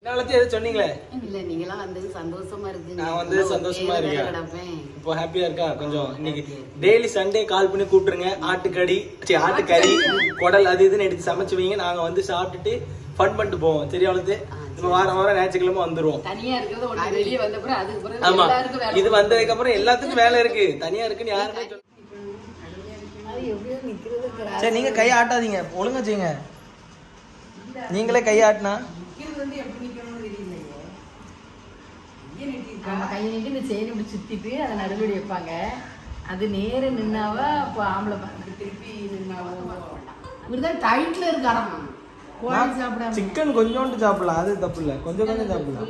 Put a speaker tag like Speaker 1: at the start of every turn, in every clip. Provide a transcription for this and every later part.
Speaker 1: நாளைக்கு எது சொன்னீங்களே
Speaker 2: இல்ல நீங்களாம் வந்தது சந்தோஷமா இருக்கு
Speaker 1: நான் வந்து சந்தோஷமா இருக்கேன்.
Speaker 2: கிடப்பேன்
Speaker 1: இப்போ ஹாப்பியா இருக்கா கொஞ்சம் இன்னைக்கு டெய்லி சண்டே கால் பண்ணி கூப்பிட்டுருங்க ஆட்டுக்கறி சரி ஆட்டுக்கறி குடல் அது இதுன்னு எடுத்து சமைச்சு வைங்க நாங்க வந்து சாப்பிட்டுட்டு ஃபன் பண்ணிட்டு போவோம் சரியா வளர்த்து நம்ம வாரம் வாரம் ஞாயிற்றுக்கிழமை வந்துருவோம்
Speaker 2: தனியா இருக்கிறது உனக்கு வெளியே வந்த பிறகு அதுக்கு பிறகு
Speaker 1: ஆமா
Speaker 2: எல்லாருக்கும் வேலை
Speaker 1: இது வந்ததுக்கு அப்புறம் எல்லாத்துக்கும் வேலை இருக்கு தனியா இருக்குன்னு யாருமே சொல்ல
Speaker 2: அது எப்படியோ நிக்கிறது
Speaker 1: சரி நீங்க கை ஆட்டாதீங்க ஒழுங்கா செய்யுங்க நீங்களே கை ஆட்டினா
Speaker 2: வந்து எப்படி நிக்கணும்னு தெரியலையே நம்ம கையை நீட்டி இந்த செயின் இப்படி சுத்திட்டு அதை நடுவடி வைப்பாங்க அது நேர நின்னாவா இப்போ ஆம்பளை பா- இப்படி திருப்பி நின்னாவோ இவருதான் டைட்ல இருக்காராம் கோழி சாப்பிடாம
Speaker 1: சிக்கன் கொஞ்சோண்டு சாப்பிடலாம் அது தப்பு இல்ல கொஞ்சம் கொஞ்சம் சாப்பிடலாம்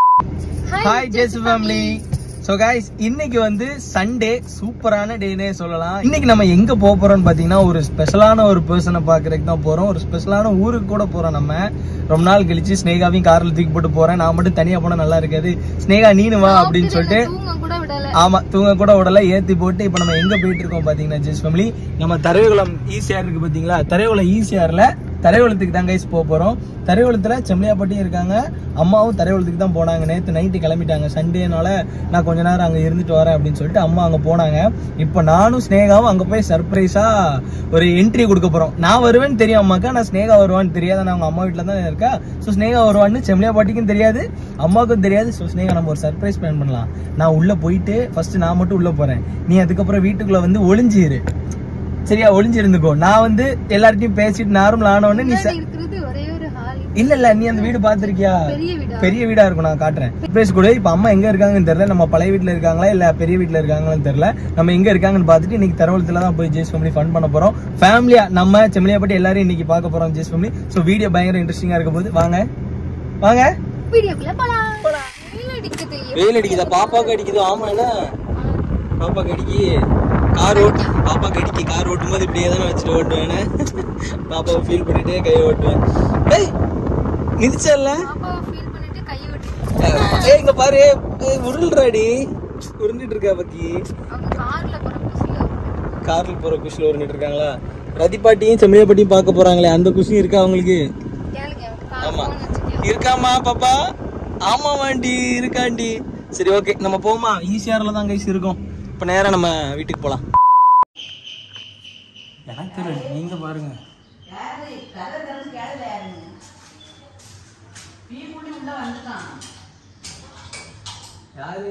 Speaker 1: hi Jesu family so guys இன்னைக்கு வந்து சண்டே சூப்பரான டேனே சொல்லலாம் இன்னைக்கு நம்ம எங்க போக போறோம்னு பாத்தீங்கன்னா ஒரு ஸ்பெஷலான ஒரு பர்சனை பாக்குறதுக்கு தான் போறோம் ஒரு ஸ்பெஷலான ஊருக்கு கூட போறோம் நம்ம ரொம்ப நாள் கழிச்சு ஸ்னேகாவையும் கார்ல தூக்கி போட்டு போறேன் நான் மட்டும் தனியா போனா நல்லா இருக்காது ஸ்னேகா நீனு வா அப்படின்னு சொல்லிட்டு ஆமா தூங்க கூட உடல ஏத்தி போட்டு இப்ப நம்ம எங்க போயிட்டு இருக்கோம் பாத்தீங்கன்னா ஜெஸ் ஃபேமிலி நம்ம தரைகுளம் ஈசிஆர் இருக்கு பாத்தீங்களா தரைகுளம் ஈசிஆர்ல தரைகுளத்துக்கு தான் கைஸ் போக போறோம் தரைகுளத்துல செம்மையாப்பட்டியும் இருக்காங்க அம்மாவும் தரைகுளத்துக்கு தான் போனாங்க நேத்து நைட்டு கிளம்பிட்டாங்க சண்டேனால நான் கொஞ்ச நேரம் அங்க இருந்துட்டு வரேன் அப்படின்னு சொல்லிட்டு அம்மா அங்க போனாங்க இப்போ நானும் ஸ்னேகாவும் அங்க போய் சர்ப்ரைஸா ஒரு என்ட்ரி கொடுக்க போறோம் நான் வருவேன்னு தெரியும் அம்மாக்கா நான் ஸ்னேகா வருவான்னு தெரியாது நான் அவங்க அம்மா வீட்டுல தான் இருக்கா ஸோ ஸ்னேகா வருவான்னு செம்மையாப்பாட்டிக்கும் தெரியாது அம்மாவுக்கும் தெரியாது ஸோ ஸ்னேகா நம்ம ஒரு சர்ப்ரைஸ் பிளான் பண்ணலாம் நான் உள்ள போயிட்டு ஃபர்ஸ்ட் நான் மட்டும் உள்ள போறேன் நீ அதுக்கப்புறம் வீட்டுக்குள்ள வந்து ஒளிஞ்சிரு சரியா ஒளிஞ்சு இருந்துக்கோ நான் வந்து எல்லார்ட்டையும் பேசிட்டு நார்மல் ஆனவொடனே நீ ச-
Speaker 3: இருக்கிறது ஒரே ஒரு ஹால்
Speaker 1: இல்ல இல்ல நீ அந்த வீடு பாத்திருக்கியா
Speaker 3: பெரிய வீடா
Speaker 1: பெரிய வீடா இருக்கும் நான் காட்டுறேன் சர்ப்ரைஸ் கூட இப்ப அம்மா எங்க இருக்காங்கன்னு தெரியல நம்ம பழைய வீட்ல இருக்காங்களா இல்ல பெரிய வீட்ல இருக்காங்களான்னு தெரியல நம்ம எங்க இருக்காங்கன்னு பார்த்துட்டு இன்னைக்கு தரவலத்துல தான் போய் ஜேஸ் ஃபேமிலி ஃபன் பண்ண போறோம் ஃபேமிலியா நம்ம செம்மலியாப்பட்டி எல்லாரும் இன்னைக்கு பார்க்க போறோம் ஜேஸ் ஃபேமிலி சோ வீடியோ பயங்கர இன்ட்ரெஸ்டிங்கா இருக்க போது வாங்க வாங்க
Speaker 3: வீடியோக்குள்ள போலாம் வெயில் அடிக்குது
Speaker 1: வெயில் அடிக்குதா பாப்பாக்கு அடிக்குது ஆமா என்ன பாப்பாக்கு அடிக்கி கார் ஓட்டு பாப்பாக்கு அடிக்கி கார் ஓட்டும் போது இப்படியே தானே வச்சுட்டு ஓட்டுவேன் பாப்பாவை ஃபீல் பண்ணிட்டே கையை ஓட்டுவேன் ஏய் மிதிச்சல்ல
Speaker 3: பாப்பாவை ஃபீல் பண்ணிட்டு கையை விட்டு
Speaker 1: ஏய் இங்க பாரு ஏய், உருள்றாடி உருண்டுட்டு இருக்கா பக்கி
Speaker 3: அவங்க கார்ல போற குசில
Speaker 1: கார்ல போற குஷில உருண்டுட்டு இருக்காங்களா ரதிப்பாட்டியும் செம்மையாப்பாட்டியும் பார்க்க போறாங்களே அந்த குஷி இருக்கா அவங்களுக்கு
Speaker 3: கேளுங்க கார்
Speaker 1: ஆமா
Speaker 3: போன் வச்சுக்கோ
Speaker 1: இருக்காமா பாப்பா ஆமா வாண்டி இருக்காண்டி சரி ஓகே நம்ம போமா ஈஸியாரில் தான் கைஸ் இருக்கோம் இப்போ நேரா நம்ம வீட்டுக்கு போலாம் எனக்கு தெரியல நீங்க பாருங்க யாரு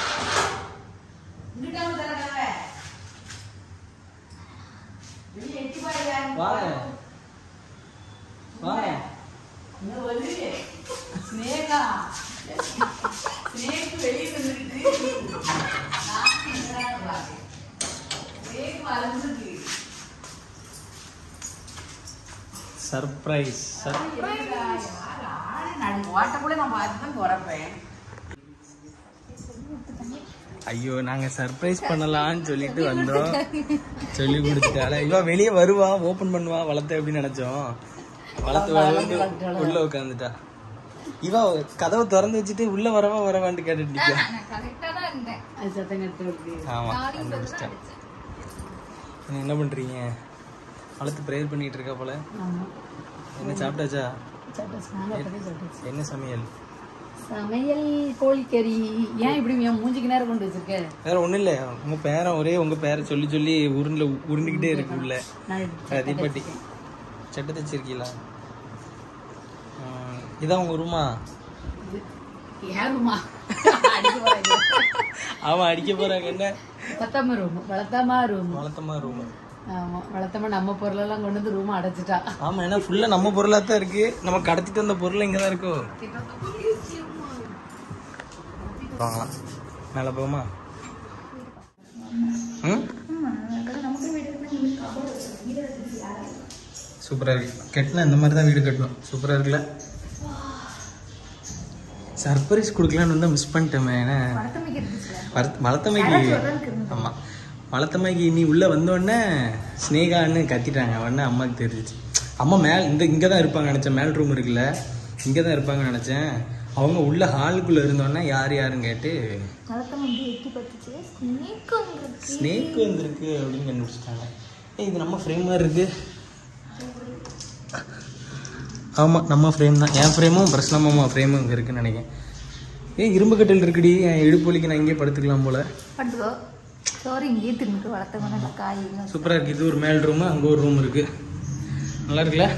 Speaker 1: வாங்க வாங்க
Speaker 2: ஸ்னேகா ஸ்னேக்கு வெளியே வந்துருக்கு ஸ்னேக் வளர்ந்துருக்கு
Speaker 1: சர்ப்ரைஸ் சர்
Speaker 2: ஓட்ட கூட நான் பார்த்து தான் குறைப்பேன்
Speaker 1: ஐயோ நாங்க சர்ப்ரைஸ் பண்ணலாம்னு சொல்லிட்டு வந்தோம் சொல்லி கொடுத்துட்டால இவ வெளியே வருவா ஓபன் பண்ணுவா வளர்த்த அப்படின்னு நினைச்சோம் வளர்த்து வளர்ந்து உள்ள உட்காந்துட்டா இவ கதவை திறந்து வச்சுட்டு உள்ள வரவா வரவான்னு கேட்டுட்டு நிக்கா.
Speaker 3: நான் கரெக்டா தான் இருந்தேன்
Speaker 2: அது சத்தம் கட்டு இருக்கு
Speaker 1: ஆமா
Speaker 3: சாரின்னு சொல்லி தான்
Speaker 1: கண்டுபிடிச்சிட்டேன்
Speaker 3: அடிச்சேன்.
Speaker 1: நீ என்ன பண்றீங்க வளர்த்து ப்ரேயர் பண்ணிட்டு இருக்கா போல
Speaker 2: ஆமா
Speaker 1: என்ன சாப்பிட்டாச்சா
Speaker 2: சட்டை ஸ்நானம் பண்ணி சட்டை
Speaker 1: என்ன சமையல்
Speaker 2: சமையல் கோழிக்கறி ஏன் இப்படி என் மூஞ்சிக்கு நேரம் கொண்டு வச்சிருக்க
Speaker 1: வேற ஒண்ணும் இல்ல உங்க பேரன் ஒரே உங்க பேரை சொல்லி சொல்லி உருண்ட உருண்டுகிட்டே இருக்கு உள்ள
Speaker 2: நான் எடுத்து
Speaker 1: ரதிப்பட்டி சட்டை தச்சிருக்கீங்களா ம், இதான் உங்க ரூமா
Speaker 2: ஏறுமா அடிக்க போறாங்க
Speaker 1: அவன் அடிக்க போறாங்க என்ன
Speaker 2: பத்தாம ரூம் வளர்த்தாமா ரூம்
Speaker 1: வளர்த்தமா ரூம்
Speaker 2: ஆமா வளர்த்தாம நம்ம பொருளெல்லாம் கொண்டு வந்து ரூம் அடைச்சிட்டா
Speaker 1: ஆமா ஏன்னா ஃபுல்லா நம்ம பொருளா தான் இருக்கு நம்ம கடத்திட்டு வந்த பொருள் இங்க தான் இருக்கோ வாங்கலாம் மேல போமா சூப்பரா இருக்கு கட்டினா இந்த மாதிரி தான் வீடு கட்டணும் சூப்பரா இருக்குல்ல சர்ப்ரைஸ் கொடுக்கலான்னு வந்தா மிஸ் பண்ணிட்டோமே ஏன்னா வளர்த்த- வளர்த்தமைக்கு ஆமா வளர்த்தமைக்கு நீ உள்ள வந்தோடனே ஸ்னேகான்னு கத்திட்டாங்க உடனே அம்மாவுக்கு தெரிஞ்சிச்சு அம்மா மேல் இந்த இங்கே தான் இருப்பாங்க நினச்சேன் மேல் ரூம் இருக்குல்ல இங்கே தான் இருப்பாங்கன்னு நினச்சேன் அவங்க உள்ள ஹாலுக்குள்ளே இருந்தோடனே யார் யாருன்னு கேட்டு ஸ்னேக் வந்திருக்கு அப்படின்னு கண்டுபிடிச்சிட்டாங்க ஏய் இது நம்ம ஃப்ரேம் மாதிரி இருக்கு ஆமாம் நம்ம ஃப்ரேம் தான் என் ஃப்ரேமும் பிரஸ்னமாமா ஃப்ரேமும் இங்கே இருக்குன்னு நினைக்கிறேன் ஏன் இரும்பு கட்டில் இருக்குடி என் இடுப்பொலிக்கு நான் இங்கேயே படுத்துக்கலாம் போல
Speaker 3: பட்டுக்கோ சோறு இங்கேயே தின்னுக்கு வளர்த்த கொண்டு காய் எல்லாம்
Speaker 1: சூப்பராக இருக்குது இது ஒரு மேல் ரூமு அங்கே ஒரு ரூம் இருக்குது நல்லா இருக்குல்ல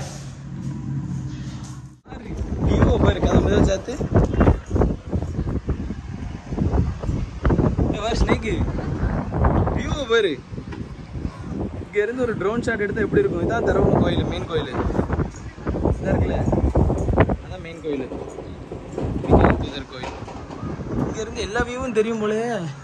Speaker 1: விவோ பாரு கதை முதல் சேர்த்து ஸ்னேக்கு வியூவை பாரு இங்க இருந்து ஒரு ட்ரோன் ஷாட் எடுத்தா எப்படி இருக்கும் இதான் தரவணம் கோயில் மெயின் கோயில் இதாக இருக்குல்ல அதான் மெயின் கோயில் விஜயபுதர் கோயில் இங்க இருந்து எல்லா வியூவும் தெரியும் போல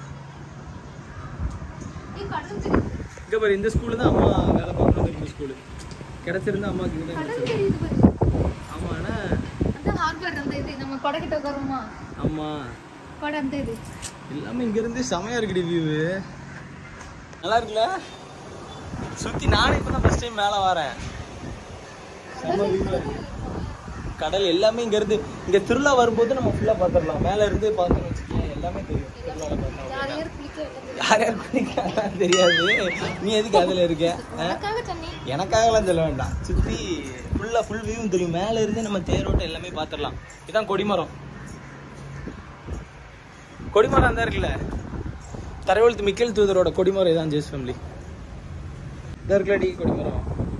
Speaker 1: இங்க பாரு இந்த ஸ்கூல்ல தான் அம்மா வேலை பார்க்கணும் இருந்த ஸ்கூலு கிடைச்சிருந்தா அம்மாக்கு இங்கே தான் கிடைச்சிருக்கும். ஆமா ஆனா
Speaker 3: அந்த ஹார்பர் அந்த இது நம்ம கொடைக்கிட்ட உட்காருமா
Speaker 1: ஆமா
Speaker 3: கொடை அந்த இது
Speaker 1: எல்லாமே இங்க இருந்து செமையா இருக்குடி வியூ நல்லா இருக்குல்ல சுத்தி நானே இப்போ தான் ஃபர்ஸ்ட் டைம் மேலே வரேன் செம view ஆ இருக்கு. கடல் எல்லாமே இங்க இருந்து இங்க திருவிழா வரும்போது நம்ம ஃபுல்லா பார்த்துடலாம் மேல இருந்து பார்த்தோம்னு வச்சுக்கோங்க எல்லாமே தெரியும் திருவிழால பார்த்தா
Speaker 3: யார் யார் குளிக்க வைக்கிறது?
Speaker 1: யார் யார் குளிக்கலாம் தெரியாது நீ எதுக்கு அதுல இருக்க ஆ?
Speaker 3: உனக்காக சொன்னேன்
Speaker 1: எனக்காகலாம் சொல்ல வேண்டாம் சுத்தி ஃபுல்லா ஃபுல் வியூவும் தெரியும் மேல இருந்து நம்ம தேரோட்டம் எல்லாமே பார்த்துடலாம் இதான் கொடிமரம் கொடிமரம் அந்த இருக்குல்ல தரவழுத்து மிக்கேல் தூதரோட கொடிமரம் இதான் ஜேஸ் ஃபேமிலி இதான் இருக்குல்லடி கொடிமரம்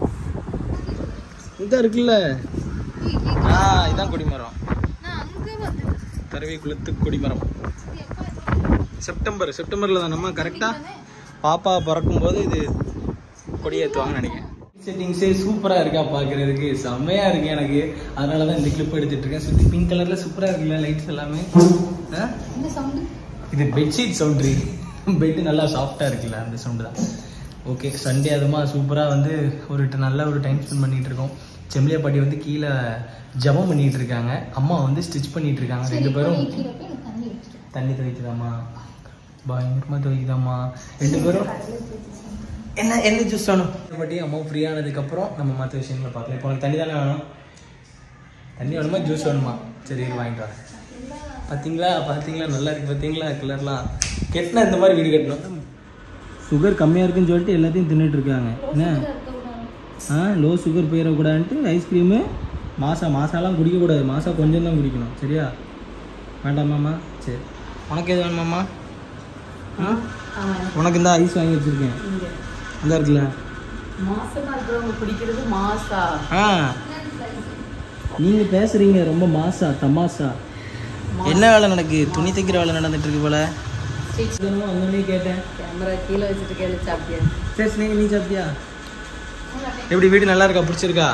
Speaker 1: இதான் இருக்குல்ல ஆ இதான் கொடிமரம்
Speaker 3: நான் அங்கே வந்து
Speaker 1: தரவி குளத்து கொடிமரம்
Speaker 3: இது எப்போ
Speaker 1: செப்டம்பர் செப்டம்பர்ல தான் நம்ம கரெக்டா பாப்பா பிறக்கும் போது இது கொடியேற்றுவாங்கன்னு நினைக்கிறேன் செட்டிங்ஸே சூப்பரா இருக்கா பாக்குறதுக்கு செம்மையா இருக்கு எனக்கு அதனால தான் இந்த கிளிப் எடுத்துட்டு இருக்கேன் சுத்தி பிங்க் கலர்ல சூப்பரா இருக்குல்ல லைட்ஸ் எல்லாமே ஆ?
Speaker 3: இந்த சவுண்டு
Speaker 1: இது பெட்ஷீட் சவுண்ட்ரி பெட் நல்லா சாஃப்டா இருக்குல்ல அந்த சவுண்டு தான் ஓகே சண்டே அதுமா சூப்பரா வந்து ஒரு ட- நல்ல ஒரு டைம் ஸ்பெண்ட் பண்ணிட்டு இருக்கோம் செம்லியா பாட்டி வந்து கீழே ஜபம் பண்ணிட்டு இருக்காங்க அம்மா வந்து ஸ்டிச் பண்ணிட்டு இருக்காங்க ரெண்டு பேரும்
Speaker 3: கீழே போய் எனக்கு தண்ணி வச்சுட்டு
Speaker 1: தண்ணி துவைக்குதாம்மா பயங்கரமா துவைக்குதாம்மா ரெண்டு பேரும் என்ன என்ன ஜூஸ் வேணும் பட்டி அம்மா ஃப்ரீ ஆனதுக்கப்புறம் நம்ம மற்ற விஷயங்களை பார்க்கலாம் இப்போ உனக்கு தண்ணி தானே வேணும் தண்ணி வேணுமா ஜூஸ் வேணுமா சரி இரு, வாங்கிட்டு வரேன் பார்த்தீங்களா பார்த்தீங்களா நல்லா இருக்கு பார்த்தீங்களா கலர்லாம் கெட்டினா இந்த மாதிரி வீடு கட்டணும் சுகர் கம்மியாக இருக்குன்னு சொல்லிட்டு எல்லாத்தையும் தின்னுட்டு இருக்காங்க என்ன ஆ லோ சுகர் போயிடக்கூடாதுன்ட்டு ஐஸ்கிரீமு மாசா மாசாலாம் குடிக்கக்கூடாது மாசா கொஞ்சம் தான் குடிக்கணும் சரியா வேண்டாமாம்மா சரி உனக்கு எது வேணுமாம்மா ஆ உனக்கு இந்த ஐஸ் வாங்கி வச்சிருக்கேன் இந்த இருக்குல்ல
Speaker 2: மாசமா இருக்கிறவங்க பிடிக்கிறது மாசா
Speaker 1: ஆ நீங்கள் பேசுகிறீங்க ரொம்ப மாசா தமாசா என்ன வேலை நடக்கு துணி தைக்கிற வேலை நடந்துட்டு இருக்கு போல அங்கே கேட்டேன்
Speaker 2: கேமரா கீழே வச்சுட்டு கேளு சாப்பிட்டியா
Speaker 1: சரி ஸ்னேகி நீ சாப்பிட்டியா எப்படி வீடு நல்லா இருக்கா பிடிச்சிருக்கா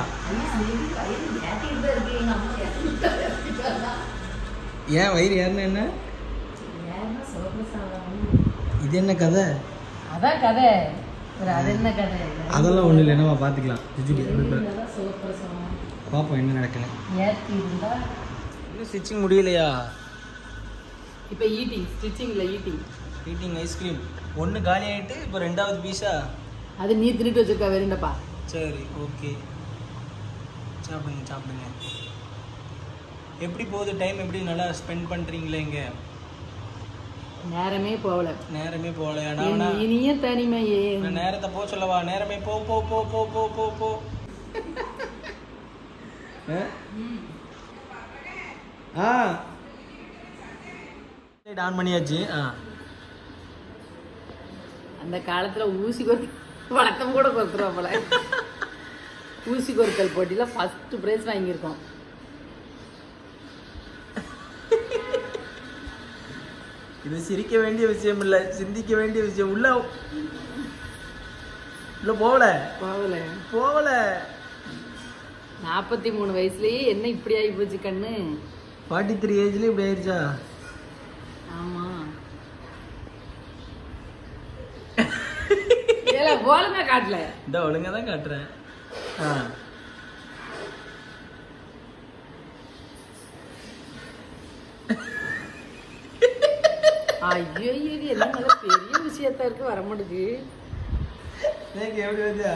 Speaker 1: ஏன் வயிறு ஏறின என்ன இது என்ன கதை
Speaker 2: அதான் கதை ஒரு அது என்ன கதை
Speaker 1: அதெல்லாம் ஒன்றும் இல்லை என்னவா பார்த்துக்கலாம் ஜுஜுடி
Speaker 2: சிவப்பிரசவம்
Speaker 1: பார்ப்போம் என்ன நடக்குன்னு
Speaker 2: ஏற்றி இருந்தா
Speaker 1: இன்னும் ஸ்டிச்சிங் முடியலையா
Speaker 2: இப்போ ஈட்டிங் ஸ்டிச்சிங்ல ஈட்டிங்
Speaker 1: ஈட்டிங் ஐஸ்கிரீம் ஒன்று காலி ஆகிட்டு இப்போ ரெண்டாவது பீஸா
Speaker 2: அது நீ திருட்டு வச்சிருக்க வேறுண்டப்பா
Speaker 1: சரி ஓகே சாப்பிடுங்க சாப்பிடுங்க எப்படி போகுது டைம் எப்படி நல்லா ஸ்பெண்ட் பண்ணுறீங்களே இங்கே
Speaker 2: நேரமே போகல
Speaker 1: நேரமே போகலையா
Speaker 2: என்
Speaker 1: நான்
Speaker 2: இனிய தனிமையே
Speaker 1: நான் நேரத்தை போ சொல்லவா நேரமே போ போ போ போ போ போ போ ஆ லைட் ஆன் பண்ணியாச்சு ஆ
Speaker 2: அந்த காலத்துல ஊசி கொத்து வழக்கம் கூட கொத்துருவா போல ஊசி கொறுத்தல் போட்டியில ஃபர்ஸ்ட் பிரைஸ் வாங்கியிருக்கோம்
Speaker 1: இது சிரிக்க வேண்டிய விஷயம் இல்ல சிந்திக்க வேண்டிய விஷயம் உள்ள உள்ள போகல
Speaker 2: போகல
Speaker 1: போகல
Speaker 2: நாற்பத்தி மூணு வயசுலயே என்ன இப்படி ஆகி போச்சு கண்ணு
Speaker 1: ஃபார்ட்டி த்ரீ ஏஜ்ல இப்படி ஆயிடுச்சா
Speaker 2: ஆமா ஏல போலுங்க காட்டல
Speaker 1: இந்த ஒழுங்கா தான் காட்டுறேன் ஆ
Speaker 2: ஐயோ இது என்ன நல்ல பெரிய விஷயத்தா இருக்கு வர மாட்டேங்குது
Speaker 1: நீங்க எப்படி வச்சா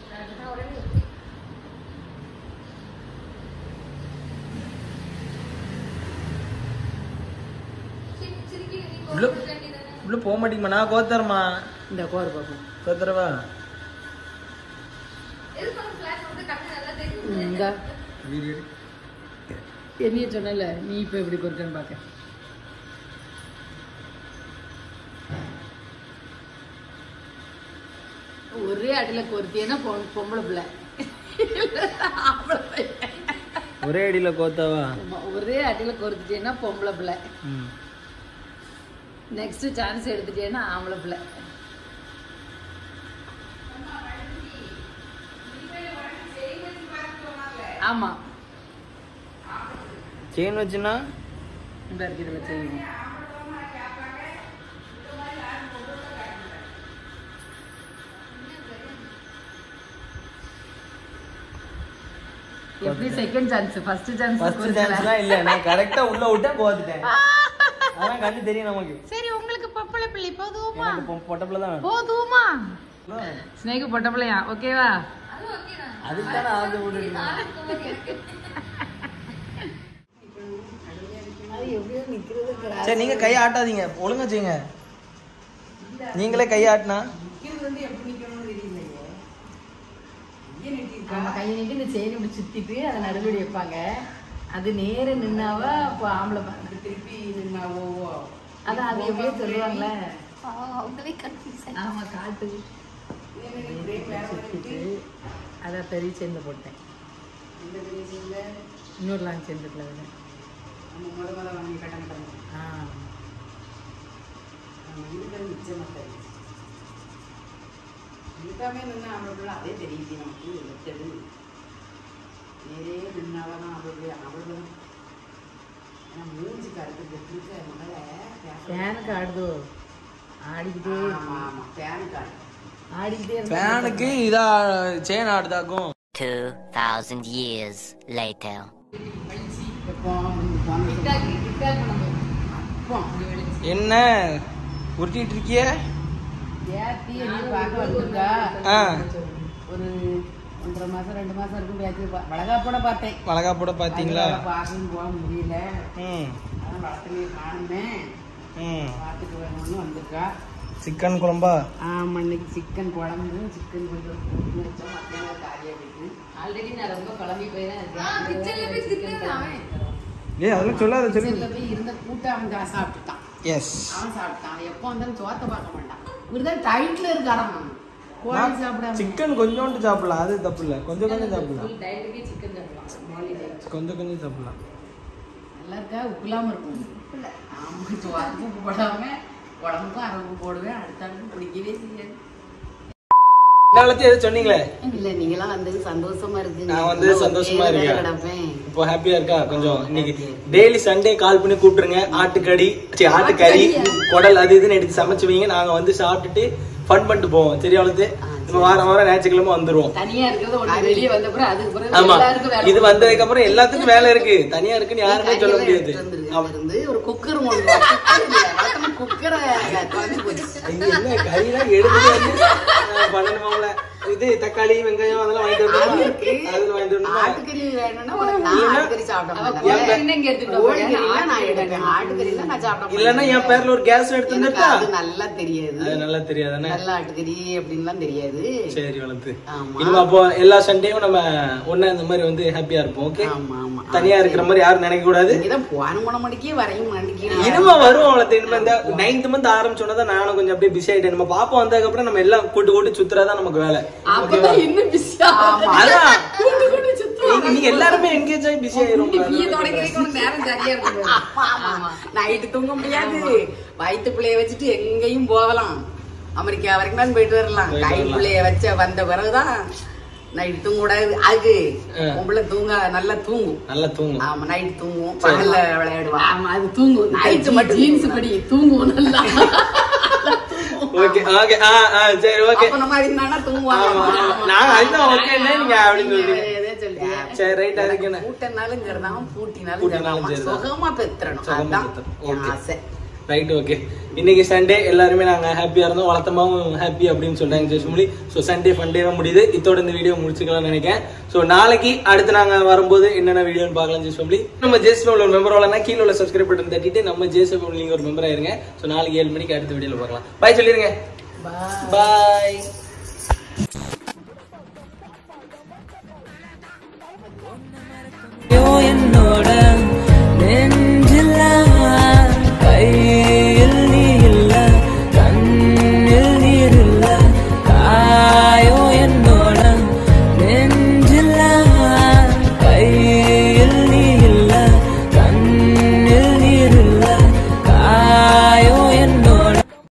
Speaker 1: உள்ள உள்ள போக மாட்டேங்கம்மா நான் கோத்தரமா
Speaker 2: இந்த கோர் பாப்போம்
Speaker 1: கோத்தரவா
Speaker 2: இந்த என்னைய சொன்னல நீ இப்போ எப்படி பொறுக்கன்னு பார்க்க ஒரே அடியில கொருத்தியன்னா பொம்பளை பிள்ளை ஆம்பளை பையன்.
Speaker 1: ஒரே அடியில கோத்தாவா
Speaker 2: ஆமா, ஒரே அடியில கொறுத்துட்டேன்னா பொம்பளை பிள்ளை
Speaker 1: ம்.
Speaker 2: நெக்ஸ்ட் சான்ஸ் எடுத்துட்டேன்னா ஆம்பளை பிள்ளை ஆமா
Speaker 1: செயின் வச்சுன்னா
Speaker 2: இந்த இருக்கு இதுல செய்யணும் எப்படி second chance first chance
Speaker 1: first சான்ஸ்லாம் இல்ல நான் கரெக்டா உள்ள விட்டா கோத்துட்டேன் அதான் கண்ணு தெரியும் நமக்கு
Speaker 2: சரி உங்களுக்கு பொம்பளை பிள்ளை போதுமா
Speaker 1: எனக்கு பொ- பொட்டப்புல தான்
Speaker 2: போதுமா
Speaker 1: வேணும்.
Speaker 2: ஸ்னேக்கு பொட்டை பிள்ளையா ஓகேவா
Speaker 1: அதுக்கு தானே ஆசை விடுறீங்க
Speaker 2: அது எப்படியோ நிக்கிறது
Speaker 1: சரி நீங்க கை ஆட்டாதீங்க ஒழுங்கா செய்யுங்க நீங்களே கை ஆட்டினா
Speaker 2: நம்ம கையை நீட்டி இந்த செயின் இப்படி சுத்திட்டு அதை நடுவடி வைப்பாங்க அது நேர நின்னாவா இப்போ ஆம்பளை பா- இப்படி திருப்பி நின்னாவோ அதான் அது எப்படியோ சொல்லுவாங்களே
Speaker 3: அவங்களே கன்ஃபியூஸ்
Speaker 2: ஆமா காட்டு சுத்திட்டு அதை பெரிய சேர்ந்து போட்டேன் இன்னொரு லாங் சேர்ந்துக்கல அதில் ஆ
Speaker 4: எல்லாமே நின்று அவளுக்குள்ள அதே தெரியுது நமக்கு வெட்டது நேரே நின்னாவதான் அவளுடைய அவளுக்கு மூஞ்சி கருத்து வெட்டிருக்கு அதனால
Speaker 2: ஃபேனுக்கு ஆடுதோ ஆடிக்கிட்டே
Speaker 4: ஆமா ஆமா ஃபேன் கார்டு
Speaker 2: ஆடிக்கிட்டே இருந்தா
Speaker 1: ஃபேனுக்கு இதா செயின் ஆடுதாக்கும்
Speaker 5: 2,000 years later.
Speaker 4: எப்போ முந்தி போன
Speaker 2: டிக்டாக் டிக்டாக் பண்ணணும்
Speaker 4: அப்போ
Speaker 1: என்ன உருட்டிட்டு இருக்கிய
Speaker 4: ஏத்தி என்ன பார்க்க வந்திருக்கா
Speaker 1: ஆ
Speaker 4: ஒரு ஒன்றரை மாசம் ரெண்டு மாசம் இருக்கும் பேச்சு வளகாப்போட பார்த்தேன்
Speaker 1: வளகா போட பாத்தீங்களா
Speaker 4: அதனால பார்க்கணும் போக முடியல
Speaker 1: ம்
Speaker 4: அதான் வளர்த்துலேயே காணுமே
Speaker 1: ம்
Speaker 4: பார்த்துட்டு வேணும்னு வந்திருக்கா
Speaker 1: சிக்கன் குழம்பா
Speaker 4: ஆமா இன்னைக்கு சிக்கன் குழம்பு சிக்கன் கொஞ்சம் கூட்டு வச்சோம் மத்தியானம் காலியாக போயிட்டு
Speaker 2: ஆல்ரெடி நான் ரொம்ப குழம்பி போய் தான் இருக்கேன்
Speaker 1: ஏ அதெல்லாம் சொல்லாத
Speaker 4: கிச்சன்ல போய் இருந்த கூட்ட அவன் தான் சாப்பிட்டுட்டான்
Speaker 1: எஸ்
Speaker 4: அவன் சாப்பிட்டான் அவன் எப்போ வந்தாலும் சோத்தை பார்க்க மாட்டான் இவருதான் டைட்ல இருக்காராம் அவன். கோழி சாப்பிடாம
Speaker 1: சிக்கன் கொஞ்சோண்டு சாப்பிடலாம் அது தப்பு இல்லை கொஞ்சம் கொஞ்சம் சாப்பிடலாம்
Speaker 2: டயட்டுக்கே சிக்கன் சாப்பிடலாம் மாலி டயட்
Speaker 1: கொஞ்சம் கொஞ்சம் சாப்பிடலாம்
Speaker 4: நல்லா இருக்கா உப்பு இல்லாம இருக்கும் ஆமா சோத்துக்கு உப்பு போடாம உடம்புக்கும் அரை உப்பு போடுவேன் அடுத்த ஆளுக்கு பிடிக்கவே செய்யாது
Speaker 1: நாளத்தையும் எதுவும் சொன்னீங்களே
Speaker 4: இல்ல நீங்களாம் வந்தது சந்தோஷமா இருக்கு
Speaker 1: நான் வந்து சந்தோஷமா இருக்கேன்.
Speaker 4: கிடப்பேன்
Speaker 1: இப்போ ஹாப்பியா இருக்கா கொஞ்சம் இன்னைக்கு டெய்லி சண்டே கால் பண்ணி கூப்பிட்டுருங்க ஆட்டுக்கறி சரி ஆட்டுக்கறி குடல் அது இதுன்னு எடுத்து சமைச்சு வைங்க நாங்க வந்து சாப்பிட்டுட்டு ஃபன் பண்ணிட்டு போவோம் சரி அவ்வளவு நம்ம வாரம் வாரம் ஞாயிற்றுக்கிழமை வந்துருவோம்
Speaker 2: தனியா இருக்கிறது ஒண்ணு வெளியே வந்த பிறகு அதுக்கு பிறகு
Speaker 1: ஆமா
Speaker 2: எல்லாருக்கும் வேலை
Speaker 1: இது வந்ததுக்கு அப்புறம் எல்லாத்துக்கும் வேலை இருக்கு தனியா இருக்குன்னு யாருமே சொல்ல முடியாது ஆமா.
Speaker 4: இருந்து ஒரு குக்கர் ஒன்று வளர்த்தமா குக்கரை தொலைஞ்சு போச்சு
Speaker 1: இது என்ன கறியெல்லாம் எடுத்துட்டு வந்து அஹ், பண்ணணுமாம்ல இது தக்காளி வெங்காயம் அதெல்லாம் வாங்கிட்டு
Speaker 4: அது
Speaker 1: வரணுமா
Speaker 4: இருக்கு.
Speaker 1: அதெல்லாம் வாங்கிட்டு வரணுமா
Speaker 4: ஆட்டுக்கறி வேணும்னா உனக்கு நான்
Speaker 1: இல்லைன்னா-
Speaker 4: ஆட்டுக்கறி சாப்பிட
Speaker 2: அவ
Speaker 4: மாட்டேன்
Speaker 2: கோழி இங்க எடுத்துக்கிட்டு
Speaker 4: கோழி
Speaker 2: போறேன்.
Speaker 4: கறிலாம் நான் எடுப்பேன் ஆட்டுக்கறிலாம் நான் சாப்பிட மாட்டேன்
Speaker 1: இல்லன்னா என் பேர்ல ஒரு கேஸ் எடுத்து
Speaker 4: எனக்கு
Speaker 1: வந்துட்டா
Speaker 4: அது நல்லா தெரியாது
Speaker 1: அது நல்லா தெரியாதானே
Speaker 4: நல்ல ஆட்டுக்கறி அப்படின்லாம் தெரியாது
Speaker 1: சரி வளர்த்து
Speaker 4: ஆமா.
Speaker 1: இனிமே அப்போ எல்லா சண்டேயும் நம்ம ஒண்ணா இந்த மாதிரி வந்து ஹாப்பியா இருப்போம் ஓகே
Speaker 4: ஆமா ஆமா
Speaker 1: தனியா இருக்கிற மாதிரி யாரும் நினைக்க கூடாது
Speaker 4: இங்கதான் போன மணி மணிக்கே வரையும் மணிக்கு
Speaker 1: இனிமே வரும் வளர்த்து இனிமே இந்த நைன்த் மந்த் ஆரம்பிச்சோன்னா நானும் கொஞ்சம் அப்படியே பிஸி ஆயிட்டேன் நம்ம பாப்பா வந்ததுக்கு அப்புறம் நம்ம எல்லாம் கூட்டு கூட்டு சுத்துறதா நமக்கு வேலை
Speaker 2: அப்பதான் இன்னும் பிஸியா
Speaker 1: அதான் நீங்க- நீங்க எல்லாருமே என்கேஜ் ஆகி பிஸி ஆயிரும்
Speaker 2: டீ தொடக்கிறதுக்கு உனக்கு நேரம் சரியா இருக்கும்
Speaker 4: ஆமா நைட்டு தூங்க முடியாது வயிற்று பிள்ளைய வச்சுட்டு எங்கேயும் போகலாம் அமெரிக்கா வரைக்கும் தான் போயிட்டு வரலாம்
Speaker 1: போயிட்டு
Speaker 4: கை
Speaker 1: வரலாம்.
Speaker 4: பிள்ளைய வச்ச வந்த பிறகுதான் நைட்டு தூங்க கூடாது அதுக்கு
Speaker 1: ஆ.
Speaker 4: பொம்பளை தூங்க நல்லா தூங்கும்
Speaker 1: நல்லா தூங்கும்
Speaker 4: ஆமா நைட் தூங்குவோம் பகல்ல விளையாடுவா
Speaker 2: ஆமா அது தூங்கும்
Speaker 4: Night
Speaker 2: நைட்டு
Speaker 4: மட்டும்
Speaker 2: மட்டும் ஜீன்ஸ் படி தூங்குவோம் நல்லா
Speaker 1: ஓகே ஓகே ஆ ஆ சரி ஓகே
Speaker 4: அப்ப நம்ம இருந்தானா தூங்குவாங்க
Speaker 1: ஆமா ஆமா. நான் அதுதான் ஓகே நீங்க அப்படின்னு சொல்றீங்க
Speaker 4: எதோ சொல்லியா?
Speaker 1: சரி ரைட் அதுக்கு என்ன
Speaker 4: பூட்டினாலும் சரிதான் பூட்டினாலும்
Speaker 1: பூட்டினாலும்
Speaker 4: சரிதான்
Speaker 1: சரிதான்.
Speaker 4: சுகமா பெத்துறணும்
Speaker 1: சுகமா
Speaker 4: அதுதான்
Speaker 1: பெத்துறணும்.
Speaker 4: என்
Speaker 1: Okay.
Speaker 4: ஆசை
Speaker 1: ரைட் ஓகே இன்னைக்கு சண்டே எல்லாருமே நாங்க ஹாப்பியா இருந்தோம் வளர்த்தமாவும் ஹாப்பி அப்படின்னு சொல்றாங்க ஜெயசுமொழி ஸோ சண்டே ஃபண்டேவே முடியுது இதோட இந்த வீடியோ முடிச்சுக்கலாம்னு நினைக்கிறேன் ஸோ நாளைக்கு அடுத்து நாங்க வரும்போது என்னென்ன வீடியோன்னு பார்க்கலாம் ஜெயசுமொழி நம்ம ஜெயசுமொழி ஒரு மெம்பர் வரலன்னா கீழே உள்ள சப்ஸ்கிரைப் பட்டன் தட்டிட்டு நம்ம ஜெயசுமொழி நீங்க ஒரு மெம்பர் ஆயிருங்க ஸோ நாளைக்கு ஏழு மணிக்கு அடுத்த வீடியோல பார்க்கலாம் பாய் சொல்லிருங்க பாய்
Speaker 5: ஒன்ன மறக்க
Speaker 6: in